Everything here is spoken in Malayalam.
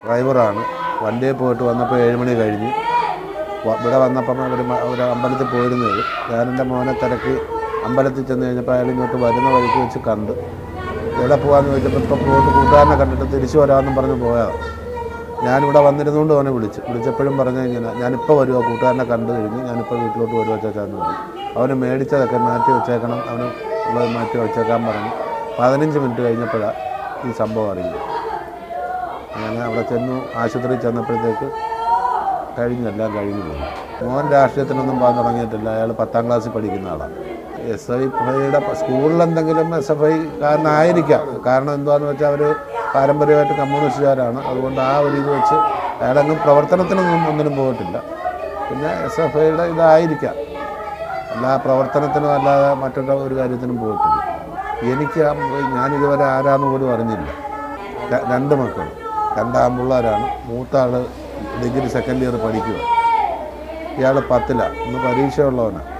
ഡ്രൈവറാണ് വണ്ടിയിൽ പോയിട്ട് വന്നപ്പോൾ ഏഴ് മണി കഴിഞ്ഞ് വ- ഇവിടെ വന്നപ്പം ഒരു മ- ഒരു അമ്പലത്തിൽ പോയിരുന്നേ ഉള്ളൂ ഞാൻ എൻ്റെ മോനെ തിരക്കി അമ്പലത്തിൽ ചെന്ന് കഴിഞ്ഞപ്പോൾ അയാൾ ഇങ്ങോട്ട് വരുന്ന വഴിക്ക് വെച്ച് കണ്ട് എവിടെ പോകാമെന്ന് ചോദിച്ചപ്പോൾ ഇപ്പം പോയിട്ട് കൂട്ടുകാരനെ കണ്ടിട്ട് തിരിച്ചു വരാമെന്നും പറഞ്ഞ് പോയതാണ് ഞാനിവിടെ വന്നിരുന്നുകൊണ്ട് അവനെ വിളിച്ചു വിളിച്ചപ്പോഴും പറഞ്ഞ ഇങ്ങനെ ഞാനിപ്പോൾ വരുമോ കൂട്ടുകാരനെ കണ്ടു കഴിഞ്ഞ് ഞാനിപ്പോൾ വീട്ടിലോട്ട് വരുമോ ചേച്ചാന്ന് പറഞ്ഞു അവന് മേടിച്ചതൊക്കെ മാറ്റി വെച്ചേക്കണം അവന് ഉള്ളത് മാറ്റി വെച്ചേക്കാൻ പറഞ്ഞു പതിനഞ്ച് മിനിറ്റ് കഴിഞ്ഞപ്പോഴാണ് ഈ സംഭവം അറിയുന്നത് അങ്ങനെ അവിടെ ചെന്നു ആശുപത്രിയിൽ ചെന്നപ്പോഴത്തേക്ക് കഴിഞ്ഞു എല്ലാം കഴിഞ്ഞു പോയി മോൻ രാഷ്ട്രീയത്തിനൊന്നും പോകാൻ തുടങ്ങിയിട്ടില്ല അയാൾ പത്താം ക്ലാസ്സിൽ പഠിക്കുന്ന ആളാണ് എസ് ഐ ഫൈയുടെ സ്കൂളിൽ എന്തെങ്കിലും എസ് എഫ് ഐ കാരനായിരിക്കാം കാരണം എന്താണെന്ന് വെച്ചാൽ അവർ പാരമ്പര്യമായിട്ട് കമ്മ്യൂണിസ്റ്റുകാരാണ് അതുകൊണ്ട് ആ ഒരു ഇത് വെച്ച് അയാളെങ്ങും പ്രവർത്തനത്തിനൊന്നും ഒന്നിനും പോയിട്ടില്ല പിന്നെ എസ് എഫ് ഐയുടെ ഇതായിരിക്കാം എല്ലാ പ്രവർത്തനത്തിനും അല്ലാതെ മറ്റുള്ള ഒരു കാര്യത്തിനും പോയിട്ടില്ല എനിക്ക് ആ- ഞാനിതുവരെ ആരാന്ന് പോലും അറിഞ്ഞില്ല ര- രണ്ട് മക്കൾ രണ്ടാം പിള്ളേരാണ് മൂത്ത ആൾ ഡിഗ്രി സെക്കൻഡ് ഇയർ പഠിക്കുക ഇയാൾ പത്തിലാണ് ഇന്ന് പരീക്ഷയുള്ളവനാണ്